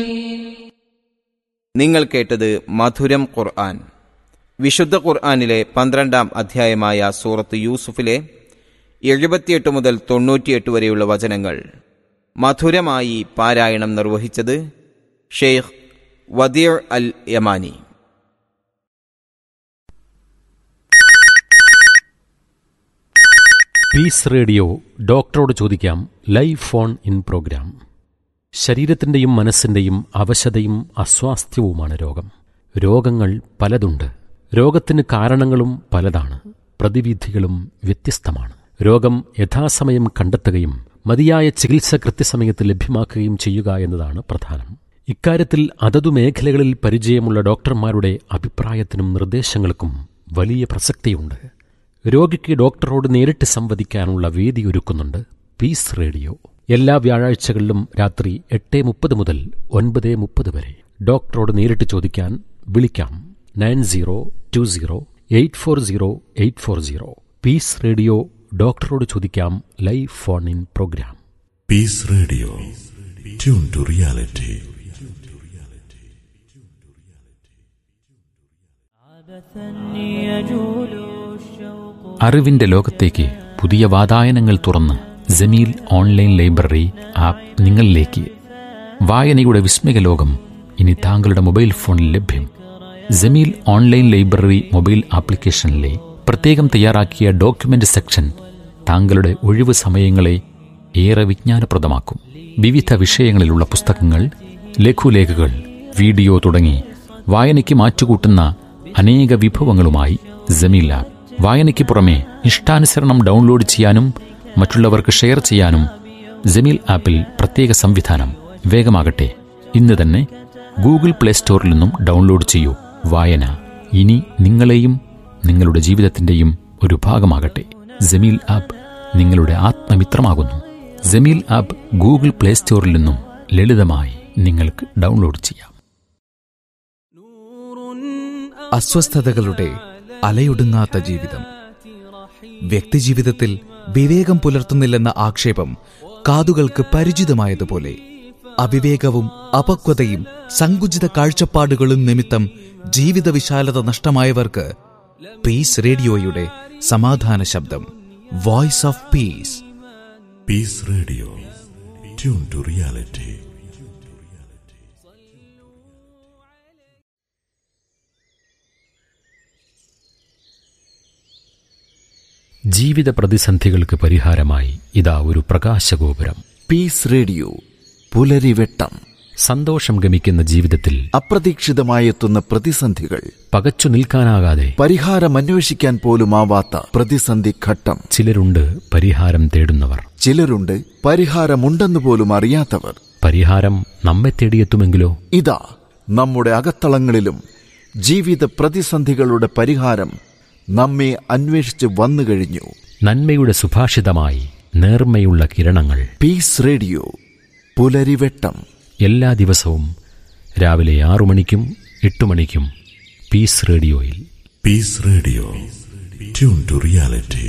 നിങ്ങൾ കേട്ടത് മധുരം ഖുർആൻ വിശുദ്ധ ഖുർആനിലെ പന്ത്രണ്ടാം അധ്യായമായ സൂറത്ത് യൂസുഫിലെ എഴുപത്തിയെട്ട് മുതൽ തൊണ്ണൂറ്റിയെട്ട് വരെയുള്ള വചനങ്ങൾ മധുരമായി പാരായണം നിർവഹിച്ചത് Sheikh Wadih Al Yamani peace radio ഡോക്ടറോട് ചോദിക്കാം ലൈവ് ഫോൺ ഇൻ പ്രോഗ്രാം ശരീരത്തിൻ്റെയും മനസ്സിൻ്റെയും അവശതയും അസ്വാസ്ഥ്യവുമാണ് രോഗം രോഗങ്ങൾ പലതുണ്ട് രോഗത്തിന് കാരണങ്ങളും പലതാണ് പ്രതിവിധികളും വ്യത്യസ്തമാണ് രോഗം യഥാസമയം കണ്ടെത്തുകയും മതിയായ ചികിത്സ കൃത്യസമയത്ത് ലഭ്യമാക്കുകയും ചെയ്യുക എന്നതാണ് പ്രധാനം ഇക്കാര്യത്തിൽ അതതു മേഖലകളിൽ പരിചയമുള്ള ഡോക്ടർമാരുടെ അഭിപ്രായത്തിനും നിർദ്ദേശങ്ങൾക്കും വലിയ പ്രസക്തിയുണ്ട് രോഗിക്ക് ഡോക്ടറോട് നേരിട്ട് സംവദിക്കാനുള്ള വേദി ഒരുക്കുന്നുണ്ട് പീസ് റേഡിയോ എല്ലാ വ്യാഴാഴ്ചകളിലും രാത്രി എട്ട് മുപ്പത് മുതൽ ഒൻപത് മുപ്പത് വരെ ഡോക്ടറോട് നേരിട്ട് ചോദിക്കാൻ വിളിക്കാം nine zero two zero eight four zero eight four zero peace radio ഡോക്ടറോട് ചോദിക്കാം live phone in programme Peace Radio. Tune to reality. അറിവിന്റെ ലോകത്തേക്ക് പുതിയ വാതായനങ്ങൾ തുറന്ന് ജമീൽ ഓൺലൈൻ ലൈബ്രറി ആപ്പ് നിങ്ങളിലേക്ക് വായനയുടെ വിസ്മയ ലോകം ഇനി താങ്കളുടെ മൊബൈൽ ഫോണിൽ ലഭ്യം ജമീൽ ഓൺലൈൻ ലൈബ്രറി മൊബൈൽ ആപ്ലിക്കേഷനിലെ പ്രത്യേകം തയ്യാറാക്കിയ ഡോക്യുമെന്റ് സെക്ഷൻ താങ്കളുടെ ഒഴിവ് സമയങ്ങളെ ഏറെ വിജ്ഞാനപ്രദമാക്കും വിവിധ വിഷയങ്ങളിലുള്ള പുസ്തകങ്ങൾ ലഘുലേഖകൾ വീഡിയോ തുടങ്ങി വായനയ്ക്ക് മാറ്റുകൂട്ടുന്ന അനേക വിഭവങ്ങളുമായി ജമീൽ ആപ്പ് വായനയ്ക്ക് പുറമെ ഇഷ്ടാനുസരണം ഡൗൺലോഡ് ചെയ്യാനും മറ്റുള്ളവർക്ക് ഷെയർ ചെയ്യാനും ജമീൽ ആപ്പിൽ പ്രത്യേക സംവിധാനം വേഗമാകട്ടെ ഇന്ന് തന്നെ ഗൂഗിൾ പ്ലേ സ്റ്റോറിൽ നിന്നും ഡൗൺലോഡ് ചെയ്യൂ വായന ഇനി നിങ്ങളെയും നിങ്ങളുടെ ജീവിതത്തിന്റെയും ഒരു ഭാഗമാകട്ടെ ജമീൽ ആപ്പ് നിങ്ങളുടെ ആത്മമിത്രമാകുന്നു ജമീൽ ആപ്പ് ഗൂഗിൾ പ്ലേ സ്റ്റോറിൽ നിന്നും ലളിതമായി നിങ്ങൾക്ക് ഡൗൺലോഡ് ചെയ്യാം അസ്വസ്ഥതകളുടെ അലയൊടുങ്ങാത്ത ജീവിതം വ്യക്തിജീവിതത്തിൽ വിവേകം പുലർത്തുന്നില്ലെന്ന ആക്ഷേപം കാതുകൾക്ക് പരിചിതമായതുപോലെ അവിവേകവും അപക്വതയും സങ്കുചിത കാഴ്ചപ്പാടുകളും നിമിത്തം ജീവിത വിശാലത നഷ്ടമായവർക്ക് പീസ് റേഡിയോയുടെ സമാധാന ശബ്ദം voice of peace Peace Radio. Tune to reality. ജീവിത പ്രതിസന്ധികൾക്ക് പരിഹാരമായി ഇതാ ഒരു പ്രകാശഗോപുരം പീസ് റേഡിയോ പുലരിവെട്ടം സന്തോഷം ഗമിക്കുന്ന ജീവിതത്തിൽ അപ്രതീക്ഷിതമായെത്തുന്ന പ്രതിസന്ധികൾ പകച്ചു നിൽക്കാനാകാതെ പരിഹാരമന്വേഷിക്കാൻ പോലുമാവാത്ത പ്രതിസന്ധി ഘട്ടം ചിലരുണ്ട് പരിഹാരം തേടുന്നവർ ചിലരുണ്ട് പരിഹാരമുണ്ടെന്ന് പോലും അറിയാത്തവർ പരിഹാരം നമ്മെ തേടിയെത്തുമെങ്കിലോ ഇതാ നമ്മുടെ അകത്തളങ്ങളിലും ജീവിത പ്രതിസന്ധികളുടെ പരിഹാരം നമ്മെ അന്വേഷിച്ച് വന്നു കഴിഞ്ഞു നന്മയുടെ സുഭാഷിതമായി നേർമ്മയുള്ള കിരണങ്ങൾ പീസ് റേഡിയോ പുലരിവെട്ടം എല്ലാ ദിവസവും രാവിലെ ആറു മണിക്കും എട്ട് മണിക്കും പീസ് റേഡിയോയിൽ Peace Radio. Tune to reality.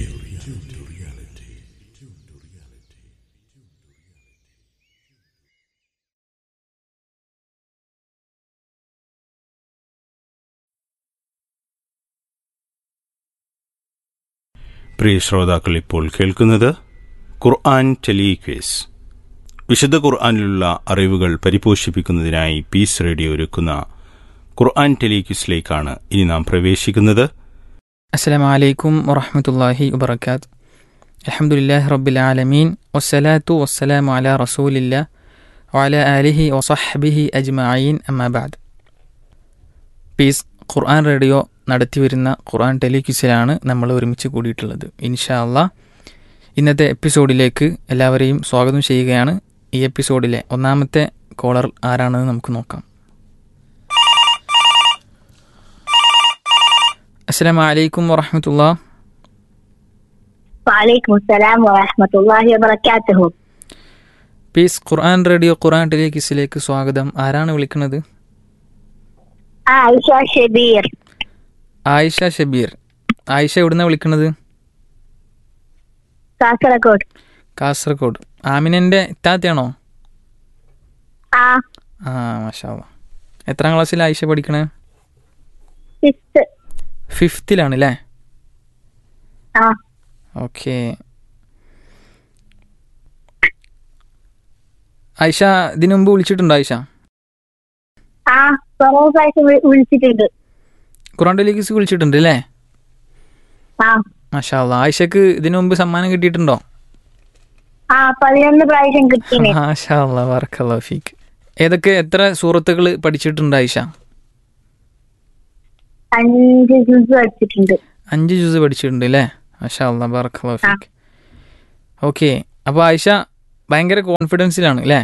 പ്രിയ ശ്രോതാക്കൾ ഇപ്പോൾ കേൾക്കുന്നത് ഖുർആൻ ടെലിക്വേസ് വിശുദ്ധ ഖുർആനിലുള്ള അറിവുകൾ പരിപോഷിപ്പിക്കുന്നതിനായി പീസ് റേഡിയോ ഒരുക്കുന്ന ഖുർആൻ ടെലിക്വിസിലേക്കാണ് ഇനി നാം പ്രവേശിക്കുന്നത് السلام عليكم ورحمة الله وبركاته الحمد لله رب العالمين والصلاة والسلام على رسول الله وعلى آله وصحبه أجمعين أما بعد പീസ് ഖുർആൻ റേഡിയോ നടത്തിവരുന്ന ഖുർആൻ ടെലിക്വിസിലാണ് നമ്മൾ ഒരുമിച്ച് കൂടിയിട്ടുള്ളത് ഇൻഷാ അള്ളാ ഇന്നത്തെ എപ്പിസോഡിലേക്ക് എല്ലാവരെയും സ്വാഗതം ചെയ്യുകയാണ് ഈ എപ്പിസോഡിലെ ഒന്നാമത്തെ കോളർ ആരാണെന്ന് നമുക്ക് നോക്കാം അസ്സലാമു അലൈക്കും വറഹമത്തുള്ള وعليكم السلام ورحمة الله وبركاته പീസ് ഖുർആൻ റേഡിയോ ഖുർആൻ ടെലിക്വിസിലേക്ക് സ്വാഗതം ആരാണ് വിളിക്കുന്നത് عائشة شبير ആയിഷ ഷബീർ ആയിഷ എവിടുന്നാണ് വിളിക്കുന്നത് കാസർഗോഡ് കാസർഗോഡ് ആമിനന്റെ ഇത്താത്തയാണോ ആ ആ മാഷാ അല്ലാ. എത്രാം ക്ലാസ്സിൽ ആയിഷ പഠിക്കണേ ഫിഫ്ത്ത് ഫിഫ്ത്തിലാണ് അല്ലേ ആ ഓക്കെ ആയിഷ ഇതിനു മുമ്പ് വിളിച്ചിട്ടുണ്ടോ ആയിഷ ആ കുറേ പ്രാവശ്യം വി- വിളിച്ചിട്ടുണ്ട് ഖുറാൻ ടെലിക്സ് വിളിച്ചിട്ടുണ്ട് അല്ലേ ആ മാഷാ അല്ലാ. ആയിഷക്ക് ഇതിനു മുമ്പ് സമ്മാനം കിട്ടിയിട്ടുണ്ടോ ആ പതിനൊന്ന് പ്രാവശ്യം കിട്ടീനെ മാഷാ അല്ലാ, ബറക്കല്ലാഹു ഫീക്ക് ഏതൊക്കെ എത്ര സൂറത്തുകൾ പഠിച്ചിട്ടുണ്ട് ആയിഷ അഞ്ച് ജ്യൂസ് പഠിച്ചിട്ടുണ്ട് അഞ്ച് ജ്യൂസ് പഠിച്ചിട്ടുണ്ട് അല്ലേ മാഷാ അല്ലാ, ബറക്കല്ലാഹു ഫീക്ക് ഓക്കെ അപ്പോൾ ആയിഷ ഭയങ്കര കോൺഫിഡൻസിലാണ് അല്ലേ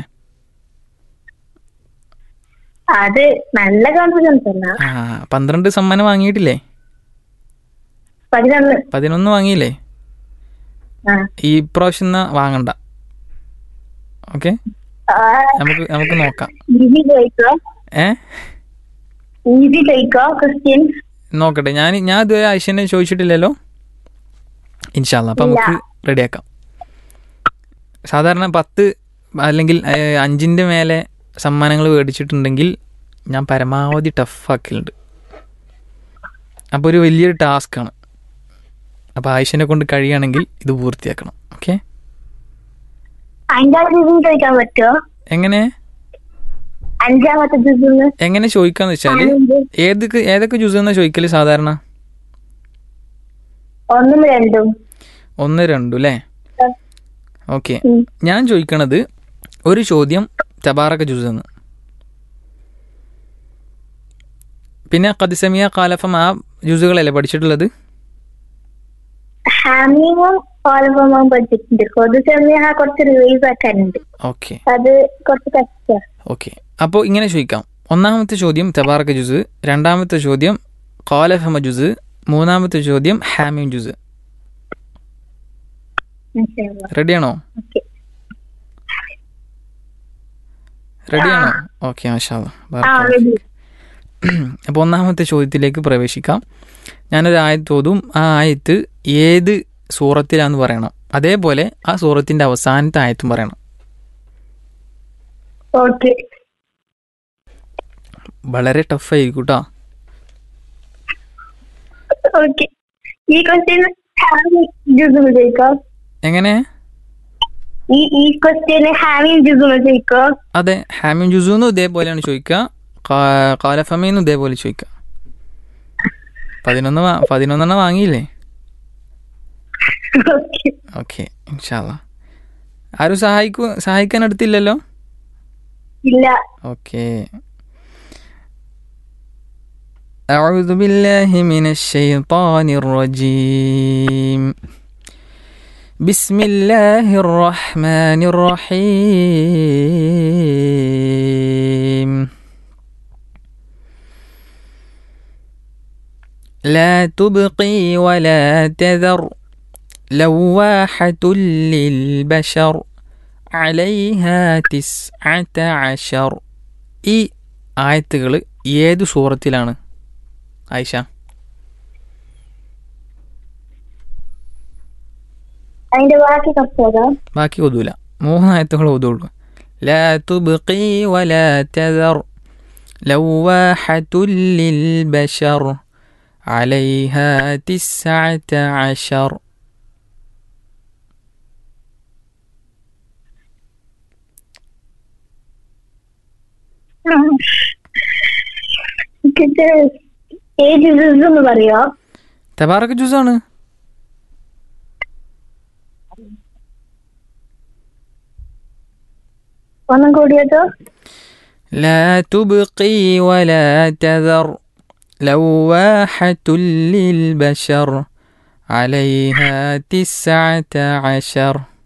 അത് നല്ല കോൺഫിഡൻസ് അല്ല ആ പന്ത്രണ്ട് സമ്മാനം വാങ്ങിയിട്ടില്ലേ പതിനൊന്ന് പതിനൊന്ന് വാങ്ങിയില്ലേ ആ ഈ പ്രാവശ്യം എന്നാ വാങ്ങണ്ട ഓക്കെ ആ, നമുക്ക് നമുക്ക് നോക്കാം ഈസി ചോദിക്കോ ഏ ഈസി ചോദിക്കോ ക്വസ്റ്റ്യൻ നോക്കട്ടെ ഞാൻ ഞാൻ ഇതുവരെ ആയിഷനെ ചോദിച്ചിട്ടില്ലല്ലോ ഇൻഷാല്ല അപ്പം നമുക്ക് റെഡിയാക്കാം സാധാരണ പത്ത് അല്ലെങ്കിൽ ഏഹ്, അഞ്ചിൻ്റെ മേലെ സമ്മാനങ്ങൾ മേടിച്ചിട്ടുണ്ടെങ്കിൽ ഞാൻ പരമാവധി ടഫാക്കലുണ്ട് അപ്പോൾ ഒരു വലിയൊരു ടാസ്ക്കാണ് അപ്പോൾ ആയിഷനെ കൊണ്ട് കഴിയുകയാണെങ്കിൽ ഇത് പൂർത്തിയാക്കണം ഓക്കെ അഞ്ചാമത്തെ ജ്യൂസ് ചോദിക്കാൻ പറ്റുമോ എങ്ങനെ അഞ്ചാമത്തെ ജ്യൂസ് എങ്ങനെ ചോദിക്കാന്ന് വെച്ചാൽ ഏതൊക്കെ ഏതൊക്കെ ജ്യൂസ് എന്നാ ചോദിക്കല് സാധാരണ ഒന്നും രണ്ടും ഒന്ന് രണ്ടു അല്ലേ ഓക്കെ ഉം. ഞാൻ ചോദിക്കണത് ഒരു ചോദ്യം തബാറക ജ്യൂസ് എന്ന് പിന്നെ കദിസമിയ കാലഫം ആ ജ്യൂസുകളല്ലേ പഠിച്ചിട്ടുള്ളത് ഹാമിങ്ങും ഓലഫോമും പഠിച്ചിട്ടുണ്ട് കൊതു ചെറിയ കുറച്ച് റിവൈസ് ആക്കാനുണ്ട് ഓക്കെ അത് കുറച്ച് കഷ്ട ഓക്കെ അപ്പോൾ ഇങ്ങനെ ചോദിക്കാം ഒന്നാമത്തെ ചോദ്യം തബാറക ജ്യൂസ് രണ്ടാമത്തെ ചോദ്യം കാലഫമ ജ്യൂസ് മൂന്നാമത്തെ ചോദ്യം ഹാമിം ജ്യൂസ് റെഡിയാണോ ഓക്കെ റെഡിയാണോ ഓക്കെ മാഷാ ആ ready. അപ്പോൾ ഒന്നാമത്തെ ചോദ്യത്തിലേക്ക് പ്രവേശിക്കാം ഞാനൊരു ആയത്ത് ഓതും ആ ആയത്ത് ഏത് സൂറത്തിലാന്ന് പറയണം അതേപോലെ ആ സൂറത്തിന്റെ അവസാനത്തെ ആയത്തും പറയണം ഓക്കെ വളരെ ടഫായിരിക്കും കേട്ടോ ഓക്കെ ഈ ക്വസ്റ്റ്യൻ ഹാമിങ് ജ്യൂസ് ചോദിക്കോ എങ്ങനെ ഈ ഈ ക്വസ്റ്റ്യന് ഹാമിങ് ജ്യൂസ് ചോദിക്കോ അതെ ഹാമിം ജുസൂന്നും ഇതേപോലെയാണ് ചോദിക്കുക കാ- കാലഫമീന്നും ഇതേപോലെ ചോദിക്കുക പതിനൊന്ന് വാ- പതിനൊന്നെണ്ണം വാങ്ങിയില്ലേ ഓക്കെ ഓക്കെ ഇൻഷാല്ല ആരും സഹായിക്കൂ സഹായിക്കാൻ അടുത്തില്ലല്ലോ ഇല്ല اوكي أعوذ بالله من الشيطان الرجيم بسم الله الرحمن الرحيم لا تبقي ولا تذر لواحة للبشر അലൈഹ തിസ്അത അശർ ഈ ആയത്തുകൾ ഏത് സൂറത്തിലാണ് ആയിഷ അതിന്റെ ബാക്കി കഷ്ടതോ ബാക്കി ഓതൂല മൂന്ന് ആയത്തുകൾ ഓതുള്ളൂ لا تبقي ولا تذر لواحة للبشر عليها تسعة عشر ഇത് ഏത് ജ്യൂസ് എന്ന് പറയോ തബാറക്ക് ജ്യൂസാണ് ഒന്നും കൂടിയതോ لا تبقي ولا تذر لواحة للبشر عليها تسعة عشر